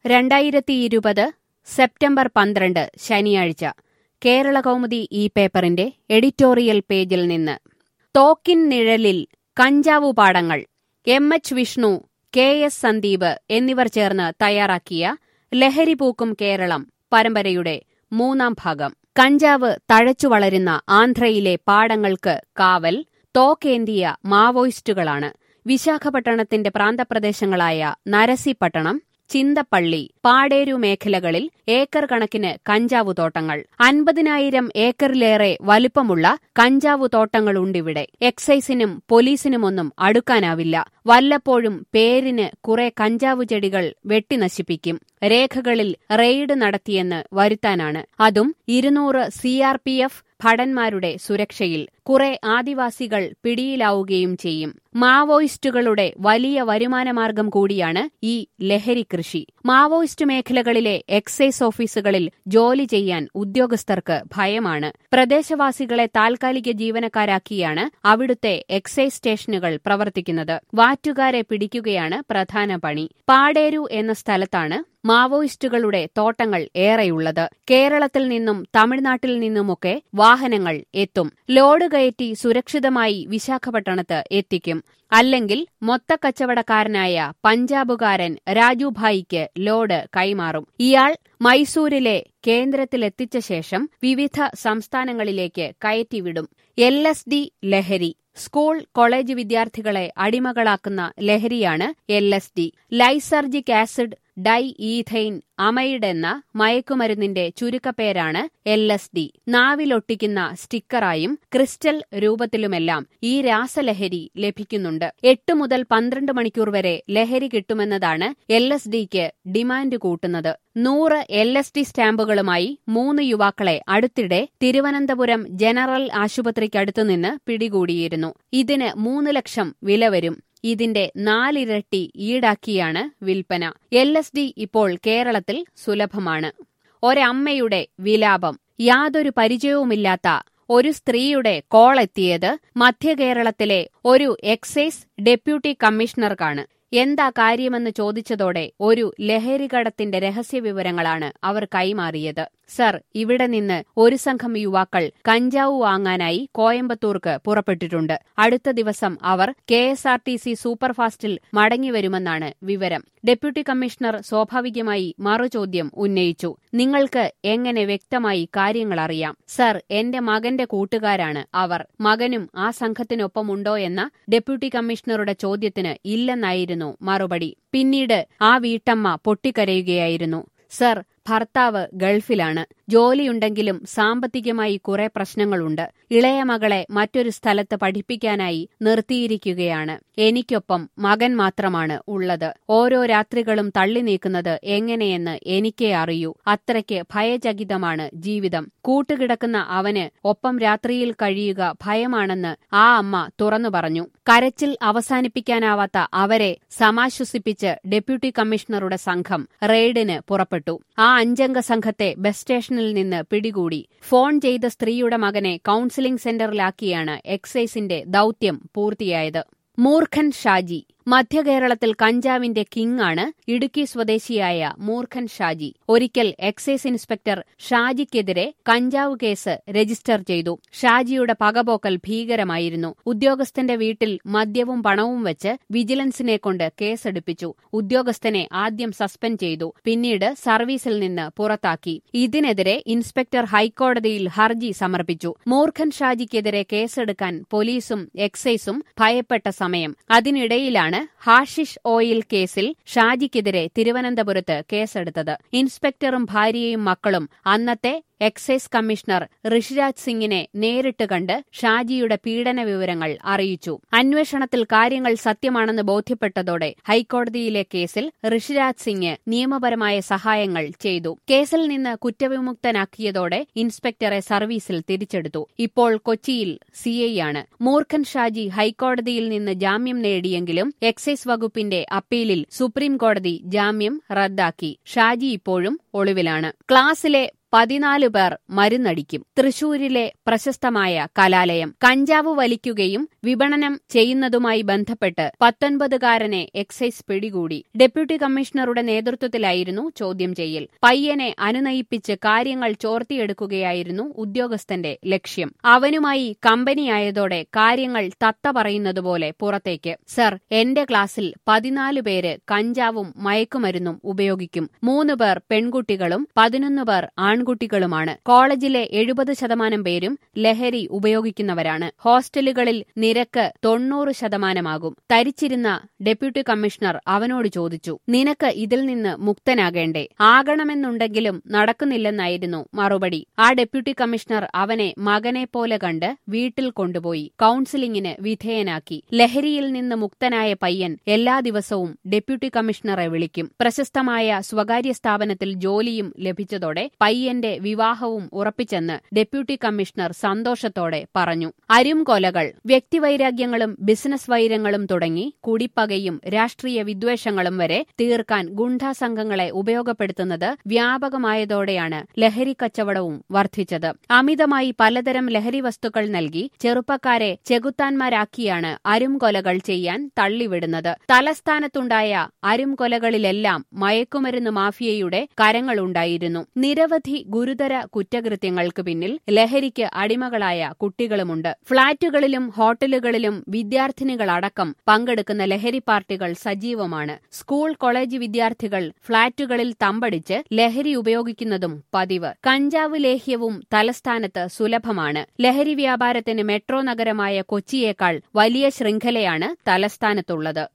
രണ്ടായിരത്തി ഇരുപത് സെപ്റ്റംബർ പന്ത്രണ്ട് ശനിയാഴ്ച കേരള കൗമുദി ഈ പേപ്പറിന്റെ എഡിറ്റോറിയൽ പേജിൽ നിന്ന് തോക്കിൻ നിഴലിൽ കഞ്ചാവു പാടങ്ങൾ M H Vishnu K S Sandeep എന്നിവർ ചേർന്ന് തയ്യാറാക്കിയ ലഹരി പൂക്കും കേരളം പരമ്പരയുടെ മൂന്നാം ഭാഗം കഞ്ചാവ് തഴച്ചു വളരുന്ന ആന്ധ്രയിലെ പാടങ്ങൾക്ക് കാവൽ തോക്കേന്തിയ മാവോയിസ്റ്റുകളാണ് വിശാഖപട്ടണത്തിന്റെ പ്രാന്തപ്രദേശങ്ങളായ നരസിപട്ടണം ചിന്തപ്പള്ളി പാടേരു മേഖലകളിൽ ഏക്കർ കണക്കിന് കഞ്ചാവു തോട്ടങ്ങൾ അൻപതിനായിരം ഏക്കറിലേറെ വലുപ്പമുള്ള കഞ്ചാവു തോട്ടങ്ങളുണ്ടിവിടെ എക്സൈസിനും പോലീസിനുമൊന്നും അടുക്കാനാവില്ല വല്ലപ്പോഴും പേരിന് കുറെ കഞ്ചാവു ചെടികൾ വെട്ടിനശിപ്പിക്കും രേഖകളിൽ റെയ്ഡ് നടത്തിയെന്ന് വരുത്താനാണ് അതും ഇരുന്നൂറ് സി ആർ പി എഫ് ഭടന്മാരുടെ സുരക്ഷയിൽ കുറെ ആദിവാസികൾ പിടിയിലാവുകയും ചെയ്യും മാവോയിസ്റ്റുകളുടെ വലിയ വരുമാനമാർഗം കൂടിയാണ് ഈ ലഹരി കൃഷി മാവോയിസ്റ്റ് മേഖലകളിലെ എക്സൈസ് ഓഫീസുകളിൽ ജോലി ചെയ്യാൻ ഉദ്യോഗസ്ഥർക്ക് ഭയമാണ് പ്രദേശവാസികളെ താൽക്കാലിക ജീവനക്കാരാക്കിയാണ് അവിടുത്തെ എക്സൈസ് സ്റ്റേഷനുകൾ പ്രവർത്തിക്കുന്നത് വാറ്റുകാരെ പിടിക്കുകയാണ് പ്രധാന പണി പാടേരു എന്ന സ്ഥലത്താണ് മാവോയിസ്റ്റുകളുടെ തോട്ടങ്ങൾ ഏറെയുള്ളത് കേരളത്തിൽ നിന്നും തമിഴ്നാട്ടിൽ നിന്നുമൊക്കെ വാഹനങ്ങൾ എത്തും ലോഡ് കയറ്റി സുരക്ഷിതമായി വിശാഖപട്ടണത്ത് എത്തിക്കും അല്ലെങ്കിൽ മൊത്തക്കച്ചവടക്കാരനായ പഞ്ചാബുകാരൻ രാജുഭായിക്ക് ലോഡ് കൈമാറും ഇയാൾ മൈസൂരിലെ കേന്ദ്രത്തിലെത്തിച്ച ശേഷം വിവിധ സംസ്ഥാനങ്ങളിലേക്ക് കയറ്റിവിടും എൽ എസ് ഡി ലഹരി സ്കൂൾ കോളേജ് വിദ്യാർത്ഥികളെ അടിമകളാക്കുന്ന ലഹരിയാണ് L S D lysergic acid diethylamide എന്ന മയക്കുമരുന്നിന്റെ ചുരുക്കപ്പേരാണ് എൽ എസ് ഡി നാവിലൊട്ടിക്കുന്ന സ്റ്റിക്കറായും ക്രിസ്റ്റൽ രൂപത്തിലുമെല്ലാം ഈ രാസലഹരി ലഭിക്കുന്നുണ്ട് എട്ട് മുതൽ പന്ത്രണ്ട് മണിക്കൂർ വരെ ലഹരി കിട്ടുമെന്നതാണ് എൽ എസ് ഡിക്ക് ഡിമാൻഡ് കൂട്ടുന്നത് നൂറ് എൽ എസ് ഡി സ്റ്റാമ്പുകളുമായി മൂന്ന് യുവാക്കളെ അടുത്തിടെ തിരുവനന്തപുരം ജനറൽ ആശുപത്രിക്കടുത്തുനിന്ന് പിടികൂടിയിരുന്നു ഇതിന് മൂന്ന് ലക്ഷം വില വരും ഇതിന്റെ നാലിരട്ടി ഈടാക്കിയാണ് വിൽപ്പന എൽ എസ് ഡി ഇപ്പോൾ കേരളത്തിൽ സുലഭമാണ് ഒരമ്മയുടെ വിലാപം യാതൊരു പരിചയവുമില്ലാത്ത ഒരു സ്ത്രീയുടെ കോൾ എത്തിയത് മധ്യകേരളത്തിലെ ഒരു എക്സൈസ് ഡെപ്യൂട്ടി കമ്മീഷണർക്കാണ് എന്താ കാര്യമെന്ന് ചോദിച്ചതോടെ ഒരു ലഹരികടത്തിന്റെ രഹസ്യവിവരങ്ങളാണ് അവർ കൈമാറിയത് സർ ഇവിടെ നിന്ന് ഒരു സംഘം യുവാക്കൾ കഞ്ചാവ് വാങ്ങാനായി കോയമ്പത്തൂർക്ക് പുറപ്പെട്ടിട്ടുണ്ട് അടുത്ത ദിവസം അവർ K S R T C സൂപ്പർഫാസ്റ്റിൽ മടങ്ങിവരുമെന്നാണ് വിവരം ഡെപ്യൂട്ടി കമ്മീഷണർ സ്വാഭാവികമായി മറുചോദ്യം ഉന്നയിച്ചു നിങ്ങൾക്ക് എങ്ങനെ വ്യക്തമായി കാര്യങ്ങൾ അറിയാം സർ എന്റെ മകന്റെ കൂട്ടുകാരാണ് അവർ മകനും ആ സംഘത്തിനൊപ്പമുണ്ടോ എന്ന ഡെപ്യൂട്ടി കമ്മീഷണറുടെ ചോദ്യത്തിന് ഇല്ലെന്നായിരുന്നു മറുപടി പിന്നീട് ആ വീട്ടമ്മ പൊട്ടിക്കരയുകയായിരുന്നു സർ ഭർത്താവ് ഗൾഫിലാണ് ജോലിയുണ്ടെങ്കിലും സാമ്പത്തികമായി കുറെ പ്രശ്നങ്ങളുണ്ട് ഇളയ മകളെ മറ്റൊരു സ്ഥലത്ത് പഠിപ്പിക്കാനായി നിർത്തിയിരിക്കുകയാണ് എനിക്കൊപ്പം മകൻ മാത്രമാണ് ഉള്ളത് ഓരോ രാത്രികളും തള്ളി നീക്കുന്നത് എങ്ങനെയെന്ന് എനിക്കേ അറിയൂ അത്രയ്ക്ക് ഭയചകിതമാണ് ജീവിതം കൂട്ടുകിടക്കുന്ന അവന് ഒപ്പം രാത്രിയിൽ കഴിയുക ഭയമാണെന്ന് ആ അമ്മ തുറന്നു പറഞ്ഞു കരച്ചിൽ അവസാനിപ്പിക്കാനാവാത്ത അവരെ സമാശ്വസിപ്പിച്ച് ഡെപ്യൂട്ടി കമ്മീഷണറുടെ സംഘം റെയ്ഡിന് പുറപ്പെട്ടു ആ അഞ്ചംഗ സംഘത്തെ ബസ് സ്റ്റേഷനിൽ നിന്ന് പിടികൂടി ഫോൺ ചെയ്ത സ്ത്രീയുടെ മകനെ കൌൺസിലിംഗ് സെന്ററിലാക്കിയാണ് എക്സൈസിന്റെ ദൌത്യം പൂർത്തിയായത് മൂർഖൻ ഷാജി മധ്യകേരളത്തിൽ കഞ്ചാവിന്റെ കിങ് ആണ് ഇടുക്കി സ്വദേശിയായ മൂർഖൻ ഷാജി ഒരിക്കൽ എക്സൈസ് ഇൻസ്പെക്ടർ ഷാജിക്കെതിരെ കഞ്ചാവ് കേസ് രജിസ്റ്റർ ചെയ്തു ഷാജിയുടെ പകപോക്കൽ ഭീകരമായിരുന്നു ഉദ്യോഗസ്ഥന്റെ വീട്ടിൽ മദ്യവും പണവും വെച്ച് വിജിലൻസിനെ കൊണ്ട് കേസെടുപ്പിച്ചു ഉദ്യോഗസ്ഥനെ ആദ്യം സസ്പെൻഡ് ചെയ്തു പിന്നീട് സർവീസിൽ നിന്ന് പുറത്താക്കി ഇതിനെതിരെ ഇൻസ്പെക്ടർ ഹൈക്കോടതിയിൽ ഹർജി സമർപ്പിച്ചു മൂർഖൻ ഷാജിക്കെതിരെ കേസെടുക്കാൻ പോലീസും എക്സൈസും ഭയപ്പെട്ട സമയം അതിനിടയിലാണ് ഹാഷിഷ് ഓയിൽ കേസിൽ ഷാജിക്കെതിരെ തിരുവനന്തപുരത്ത് കേസെടുത്തത് ഇൻസ്പെക്ടറും ഭാര്യയും മക്കളും അന്നത്തെ എക്സൈസ് കമ്മീഷണർ ഋഷിരാജ് സിംഗിനെ നേരിട്ട് കണ്ട് ഷാജിയുടെ പീഡന വിവരങ്ങൾ അറിയിച്ചു അന്വേഷണത്തിൽ കാര്യങ്ങൾ സത്യമാണെന്ന് ബോധ്യപ്പെട്ടതോടെ ഹൈക്കോടതിയിലെ കേസിൽ ഋഷിരാജ് സിംഗ് നിയമപരമായ സഹായങ്ങൾ ചെയ്തു കേസിൽ നിന്ന് കുറ്റവിമുക്തനാക്കിയതോടെ ഇൻസ്പെക്ടറെ സർവീസിൽ തിരിച്ചെടുത്തു ഇപ്പോൾ കൊച്ചിയിൽ സിഐയാണ് മൂർഖൻ ഷാജി ഹൈക്കോടതിയിൽ നിന്ന് ജാമ്യം നേടിയെങ്കിലും എക്സൈസ് വകുപ്പിന്റെ അപ്പീലിൽ സുപ്രീം കോടതി ജാമ്യം റദ്ദാക്കി ഷാജി ഇപ്പോഴും ഒളിവിലാണ് ക്ലാസിലെ പതിനാല് പേർ മരുന്നടിക്കും തൃശൂരിലെ പ്രശസ്തമായ കലാലയം കഞ്ചാവ് വലിക്കുകയും വിപണനം ചെയ്യുന്നതുമായി ബന്ധപ്പെട്ട് പത്തൊൻപതുകാരനെ എക്സൈസ് പിടികൂടി ഡെപ്യൂട്ടി കമ്മീഷണറുടെ നേതൃത്വത്തിലായിരുന്നു ചോദ്യം ചെയ്യൽ പയ്യനെ അനുനയിപ്പിച്ച് കാര്യങ്ങൾ ചോർത്തിയെടുക്കുകയായിരുന്നു ഉദ്യോഗസ്ഥന്റെ ലക്ഷ്യം അവനുമായി കമ്പനിയായതോടെ കാര്യങ്ങൾ തത്ത പറയുന്നതുപോലെ പുറത്തേക്ക് സർ എന്റെ ക്ലാസ്സിൽ പതിനാല് പേര് കഞ്ചാവും മയക്കുമരുന്നും ഉപയോഗിക്കും മൂന്ന് പേർ പെൺകുട്ടികളും പതിനൊന്ന് പേർ ആൺകുട്ടികളുമാണ് കോളേജിലെ എഴുപത് ശതമാനം പേരും ലഹരി ഉപയോഗിക്കുന്നവരാണ് ഹോസ്റ്റലുകളിൽ നിരക്ക് തൊണ്ണൂറ് ശതമാനമാകും തരിച്ചിരുന്ന ഡെപ്യൂട്ടി കമ്മീഷണർ അവനോട് ചോദിച്ചു നിനക്ക് ഇതിൽ നിന്ന് മുക്തനാകേണ്ടേ ആകണമെന്നുണ്ടെങ്കിലും നടക്കുന്നില്ലെന്നായിരുന്നു മറുപടി ആ ഡെപ്യൂട്ടി കമ്മീഷണർ അവനെ മകനെ പോലെ കണ്ട് വീട്ടിൽ കൊണ്ടുപോയി കൌൺസിലിംഗിന് വിധേയനാക്കി ലഹരിയിൽ നിന്ന് മുക്തനായ പയ്യൻ എല്ലാ ദിവസവും ഡെപ്യൂട്ടി കമ്മീഷണറെ വിളിക്കും പ്രശസ്തമായ സ്വകാര്യ സ്ഥാപനത്തിൽ ജോലിയും ലഭിച്ചതോടെ പയ്യന്റെ വിവാഹവും ഉറപ്പിച്ചെന്ന് ഡെപ്യൂട്ടി കമ്മീഷണർ സന്തോഷത്തോടെ പറഞ്ഞു അരുംകൊലകൾ വ്യക്തിവൈരാഗ്യങ്ങളും ബിസിനസ് വൈരങ്ങളും തുടങ്ങി കുടിപ്പകയും രാഷ്ട്രീയ വിദ്വേഷങ്ങളും വരെ തീർക്കാൻ ഗുണ്ടാ സംഘങ്ങളെ ഉപയോഗപ്പെടുത്തുന്നത് വ്യാപകമായതോടെയാണ് ലഹരി കച്ചവടവും വർദ്ധിച്ചത് അമിതമായി പലതരം ലഹരി വസ്തുക്കൾ നൽകി ചെറുപ്പക്കാരെ ചെകുത്താന്മാരാക്കിയാണ് അരുംകൊലകൾ ചെയ്യാൻ തള്ളിവിടുന്നത് തലസ്ഥാനത്തുണ്ടായ അരുംകൊലകളിലെല്ലാം മയക്കുമരുന്ന് മാഫിയയുടെ കരങ്ങളുണ്ടായിരുന്നു നിരവധി ഗുരുതര കുറ്റകൃത്യങ്ങൾക്ക് പിന്നിൽ ലഹരിക്ക് അടിമകളായ കുട്ടികളുമുണ്ട് ഫ്ളാറ്റുകളിലും ഹോട്ടലുകളിലും വിദ്യാർത്ഥിനികളടക്കം പങ്കെടുക്കുന്ന ലഹരി പാർട്ടികൾ സജീവമാണ് സ്കൂൾ കോളേജ് വിദ്യാർത്ഥികൾ ഫ്ളാറ്റുകളിൽ തമ്പടിച്ച് ലഹരി ഉപയോഗിക്കുന്നതും പതിവ് കഞ്ചാവ് ലേഹ്യവും തലസ്ഥാനത്ത് സുലഭമാണ് ലഹരി വ്യാപാരത്തിന് മെട്രോ നഗരമായ കൊച്ചിയേക്കാൾ വലിയ ശൃംഖലയാണ് തലസ്ഥാനത്തുള്ളത്